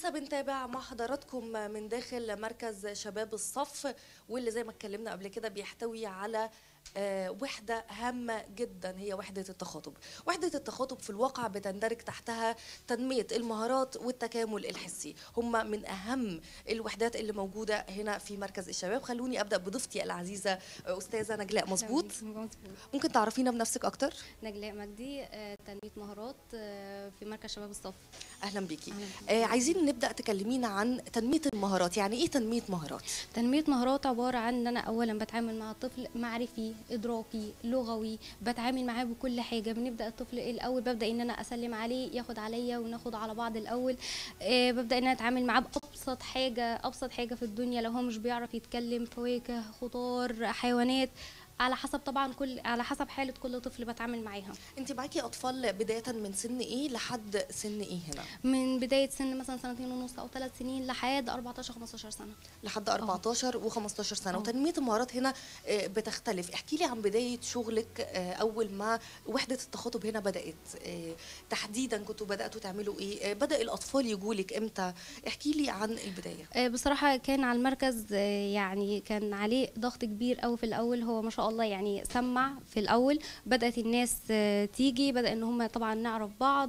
ولسه بنتابع مع حضراتكم من داخل مركز شباب الصف واللي زي ما اتكلمنا قبل كده بيحتوي على آه، وحدة هامة جدا هي وحدة التخاطب وحدة التخاطب في الواقع بتندرج تحتها تنمية المهارات والتكامل الحسي هم من أهم الوحدات اللي موجودة هنا في مركز الشباب خلوني أبدأ بضيفتي العزيزة آه، أستاذة نجلاء مظبوط مظبوط ممكن تعرفينا بنفسك أكتر نجلاء مجدي آه، تنمية مهارات آه، في مركز شباب الصف أهلا بيكي أهلا بيك. آه، عايزين نبدأ تكلمينا عن تنمية المهارات يعني إيه تنمية مهارات؟ تنمية مهارات عبارة عن ان انا اولا بتعامل مع الطفل معرفي ادراكي لغوي بتعامل معاه بكل حاجة بنبدأ الطفل الاول ببدأ ان انا اسلم عليه ياخد عليا وناخد على بعض الاول آه، ببدأ ان انا اتعامل معاه بابسط حاجة ابسط حاجة في الدنيا لو هو مش بيعرف يتكلم فواكه خضار حيوانات على حسب طبعا كل على حسب حالة كل طفل بتعامل معاها انت معاكي اطفال بدايه من سن ايه لحد سن ايه هنا من بداية سن مثلا سنتين ونص او ثلاث سنين لحد 14 15 سنة لحد 14 و15 سنه اه. وتنميه المهارات هنا آه، بتختلف احكي لي عن بدايه شغلك آه، اول ما وحده التخاطب هنا بدات آه، تحديدا كنتوا بداتوا تعملوا ايه آه، بدا الاطفال يجوا لك امتى احكي لي عن البدايه آه، بصراحة كان على المركز آه، يعني كان عليه ضغط كبير قوي في الأول هو ما شاء الله يعني سمع في الأول بدأت الناس آه، تيجي بدأ إن هم طبعا نعرف بعض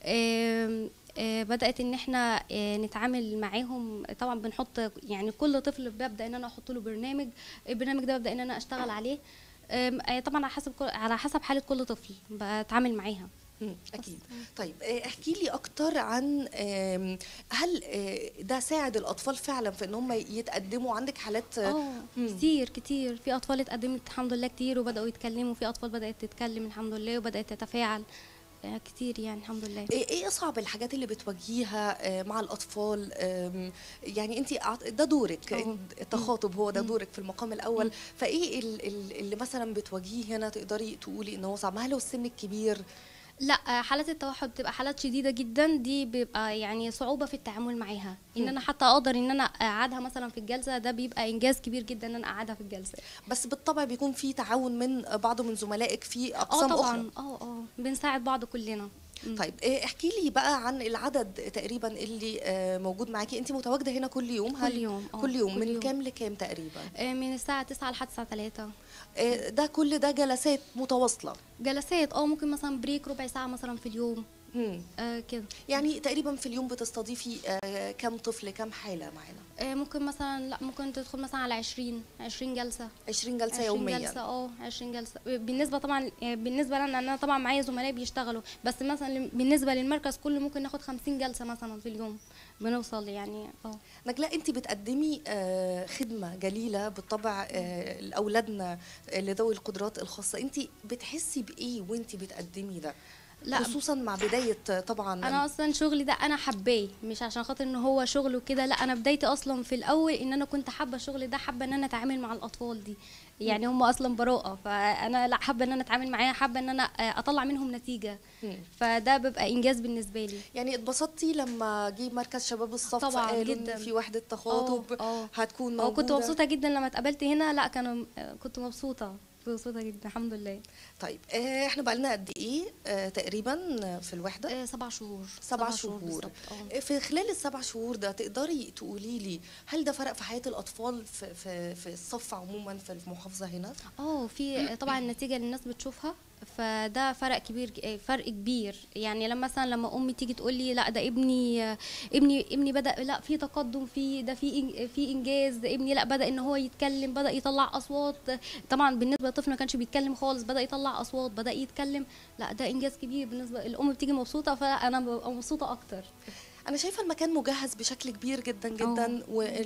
آم، آه، بدأت إن إحنا آه، نتعامل معاهم طبعا بنحط يعني كل طفل ببدأ إن أنا أحط له برنامج البرنامج ده ببدأ إن أنا أشتغل عليه آم، آه، طبعا على حسب كل- على حسب حالة كل طفل بتعامل معاها مم، اكيد طيب آه، احكي لي اكتر عن آم، هل آه، ده ساعد الاطفال فعلا في ان هم يتقدموا عندك حالات آه، اه مم. كتير كتير في اطفال اتقدمت الحمد لله كتير وبداوا يتكلموا في اطفال بدات تتكلم الحمد لله وبدات تتفاعل آه، كتير يعني الحمد لله ايه إيه اصعب الحاجات اللي بتواجهيها آه، مع الاطفال آم، يعني انت ده دورك اه. التخاطب هو ده مم. دورك في المقام الاول مم. فايه ال- ال- اللي مثلا بتواجهيه هنا تقدري تقولي ان هو صعب ما هل لو السن الكبير لا آه، حالات التوحد بتبقى حالات شديده جدا دي بيبقى يعني صعوبه في التعامل معاها ان مم. انا حتى اقدر ان انا اقعدها مثلا في الجلسه ده بيبقى انجاز كبير جدا ان انا اقعدها في الجلسه بس بالطبع بيكون في تعاون من بعض من زملائك في اه اقسام اخرى طبعا اه اه بنساعد بعض كلنا مم. طيب إيه، احكي لي بقى عن العدد تقريبا اللي آه، موجود معاكي انت متواجده هنا كل يوم كل يوم اه كل يوم كل من يوم. كام لكام تقريبا آه، من الساعه 9 لحد الساعه 3 آه، ده كل ده جلسات متواصله جلسات اه ممكن مثلا بريك ربع ساعه مثلا في اليوم مم. آه كده يعني تقريبا في اليوم بتستضيفي آه، كام طفل كام حاله معانا آه ممكن مثلا لا ممكن تدخل مثلا على 20 20 جلسه 20 جلسه 20 يوميا جلسه اه 20 جلسه بالنسبه طبعا آه، بالنسبه لنا انا طبعا معايا زملاء بيشتغلوا بس مثلا بالنسبه للمركز كله ممكن ناخد 50 جلسه مثلا في اليوم بنوصل يعني اه نجلاء انت بتقدمي آه، خدمه جليله بالطبع آه، لاولادنا آه، لذوي القدرات الخاصه انت بتحسي بايه وانت بتقدمي ده لا خصوصا مع بدايه آه، طبعا انا اصلا شغلي ده انا حباه مش عشان خاطر ان هو شغل وكده لا انا بدايتي اصلا في الاول ان انا كنت حابه الشغل ده حابه ان انا اتعامل مع الاطفال دي يعني هم اصلا براءه فانا لا حابه ان انا اتعامل معاها حابه ان انا آه، اطلع منهم نتيجه مم. فده بيبقى انجاز بالنسبه لي يعني اتبسطتي لما جه مركز شباب الصف طبعاً قالوا جداً. إن في وحده تخاطب اه اه هتكون اه موجوده كنت مبسوطه جدا لما اتقابلت هنا لا كانوا آه، كنت مبسوطه كنت مبسوطه جدا الحمد لله طيب آه، احنا بقى لنا قد ايه آه، تقريبا في الوحده آه، سبع شهور سبع شهور. بالظبط، اه في خلال السبع شهور ده تقدري تقولي لي هل ده فرق في حياه الاطفال في في في الصف عموما في المحافظه هنا اه في طبعا النتيجه اللي الناس بتشوفها فده فرق كبير ج- فرق كبير يعني لما مثلا لما امي تيجي تقول لي لا ده ابني ابني ابني بدا لا في تقدم في ده في إن- في انجاز ابني لا بدا ان هو يتكلم بدا يطلع اصوات طبعا بالنسبه للطفل ما كانش بيتكلم خالص بدا يطلع اصوات بدا يتكلم لا ده انجاز كبير بالنسبه الام بتيجي مبسوطه فانا ببقى مبسوطه اكتر انا شايفه المكان مجهز بشكل كبير جدا جدا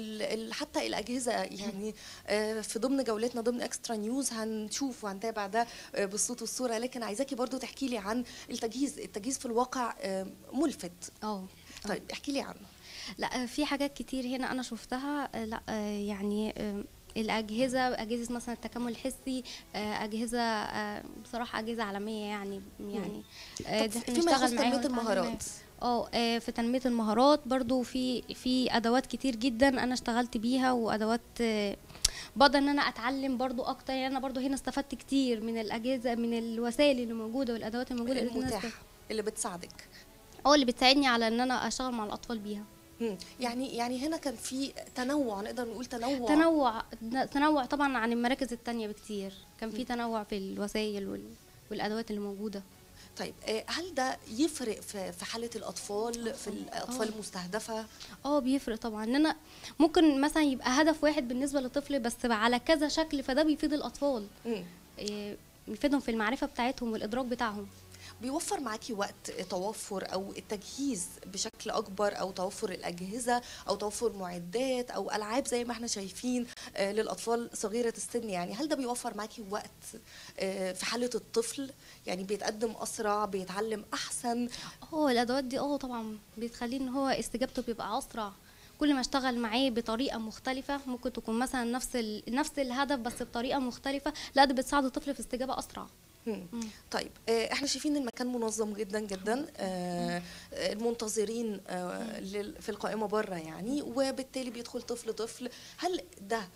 وحتى الاجهزه يعني آه، في ضمن جولتنا ضمن اكسترا نيوز هنشوف وهنتابع ده آه، بالصوت والصوره لكن عايزاكي برضو تحكي لي عن التجهيز التجهيز في الواقع آه، ملفت اه طيب احكي لي عنه لا في حاجات كتير هنا انا شفتها آه، لا آه، يعني آه، الاجهزه اجهزه مثلا التكامل الحسي آه، اجهزه آه، بصراحه اجهزه عالميه يعني يعني آه، طب دي احنا فيما يخص نشتغل معاها تنميه ونتعلم المهارات معاها. اه آه، في تنميه المهارات برضو في في ادوات كتير جدا انا اشتغلت بيها وادوات آه، بقدر ان انا اتعلم برضو اكتر يعني انا برضو هنا استفدت كتير من الاجهزه من الوسائل اللي موجوده والادوات الموجوده اللي الناس المتاح اللي بتساعدك اه اللي بتساعدني على ان انا اشتغل مع الاطفال بيها مم. يعني يعني هنا كان في تنوع نقدر نقول تنوع تنوع تنوع طبعا عن المراكز التانية بكتير كان في تنوع في الوسائل وال... والادوات اللي موجوده طيب آه، هل ده يفرق في في حاله الاطفال في الاطفال آه. المستهدفه اه بيفرق طبعا ان انا ممكن مثلا يبقى هدف واحد بالنسبه للطفل بس على كذا شكل فده بيفيد الاطفال مم. إيه، بيفيدهم في المعرفه بتاعتهم والادراك بتاعهم بيوفر معاكي وقت توفر او التجهيز بشكل اكبر او توفر الاجهزه او توفر معدات او العاب زي ما احنا شايفين آه، للاطفال صغيره السن يعني هل ده بيوفر معاكي وقت آه، في حاله الطفل يعني بيتقدم اسرع بيتعلم احسن اه الادوات دي اه طبعا بتخليه ان هو استجابته بيبقى اسرع كل ما اشتغل معاه بطريقه مختلفه ممكن تكون مثلا نفس ال... نفس الهدف بس بطريقه مختلفه لا ده بتساعد الطفل في استجابه اسرع مم. مم. طيب آه، احنا شايفين المكان منظم جدا جدا آه، آه، المنتظرين آه، لل- في القائمه بره يعني وبالتالي بيدخل طفل طفل هل ده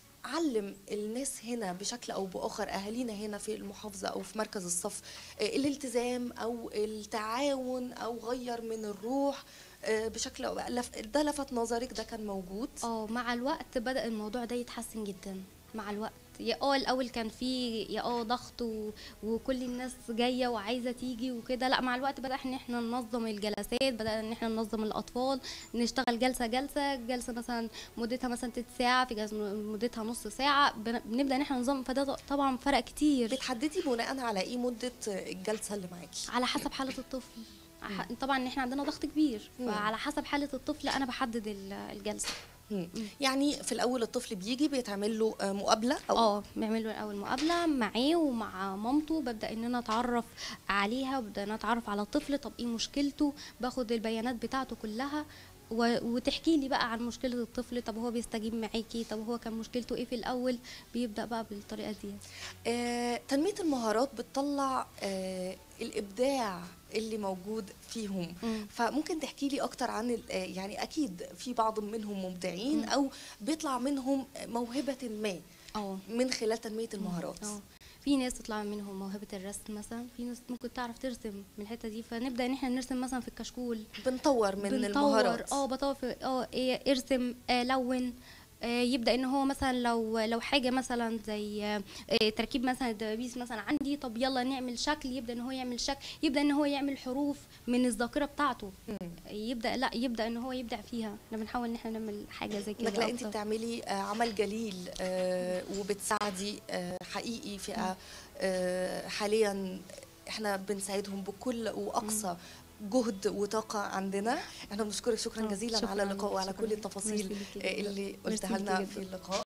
علم الناس هنا بشكل او باخر اهالينا هنا في المحافظه او في مركز الصف آه، الالتزام او التعاون او غير من الروح آه، بشكل أو لف- ده لفت نظرك ده كان موجود اه مع الوقت بدا الموضوع ده يتحسن جدا مع الوقت يا اه الاول كان في يا اه ضغط و... وكل الناس جايه وعايزه تيجي وكده لا مع الوقت بدا ان احنا ننظم الجلسات بدا ان احنا ننظم الاطفال نشتغل جلسه جلسه جلسه مثلا مدتها مثلا تلت ساعه في جلسه مدتها نص ساعه بن... بنبدا ان احنا ننظم فده طبعا فرق كتير بتحددي بناء على ايه مده الجلسه اللي معاكي على حسب حاله الطفل ح- طبعا ان احنا عندنا ضغط كبير مم. فعلى حسب حاله الطفل انا بحدد ال- الجلسه مم. يعني في الاول الطفل بيجي بيتعمل له آه، مقابله او اه بنعمل له الاول مقابله معاه ومع مامته ببدا ان انا اتعرف عليها وببدا ان انا اتعرف على الطفل طب ايه مشكلته باخد البيانات بتاعته كلها و- وتحكي لي بقى عن مشكله الطفل طب هو بيستجيب معاكي طب هو كان مشكلته ايه في الاول بيبدا بقى بالطريقه دي آه، تنميه المهارات بتطلع آه، الابداع اللي موجود فيهم مم. فممكن تحكي لي اكتر عن ال- آه، يعني اكيد في بعض منهم مبدعين مم. او بيطلع منهم موهبه ما اه من خلال تنميه المهارات اه في ناس تطلع منهم موهبه الرسم مثلا في ناس ممكن تعرف ترسم من الحته دي فنبدا ان احنا نرسم مثلا في الكشكول بنطور من بنطور المهارات اه بطور في اه إيه ارسم آه لون آه يبدا ان هو مثلا لو لو حاجه مثلا زي آه تركيب مثلا الدبابيس مثلا عندي طب يلا نعمل شكل يبدا ان هو يعمل شكل يبدا ان هو يعمل حروف من الذاكره بتاعته مم. يبدا لا يبدا ان هو يبدع فيها احنا بنحاول ان احنا نعمل حاجه زي كده نجلاء انت أكتر. بتعملي آه، عمل جليل آه، وبتساعدي آه، حقيقي فئه آه، حاليا احنا بنساعدهم بكل واقصى جهد وطاقة عندنا احنا بنشكرك شكرا آه، جزيلا شكراً، على اللقاء وعلى شكراً. كل التفاصيل ميرسي ليكي آه، جداً. اللي ميرسي قلتها لنا ليكي في جداً. اللقاء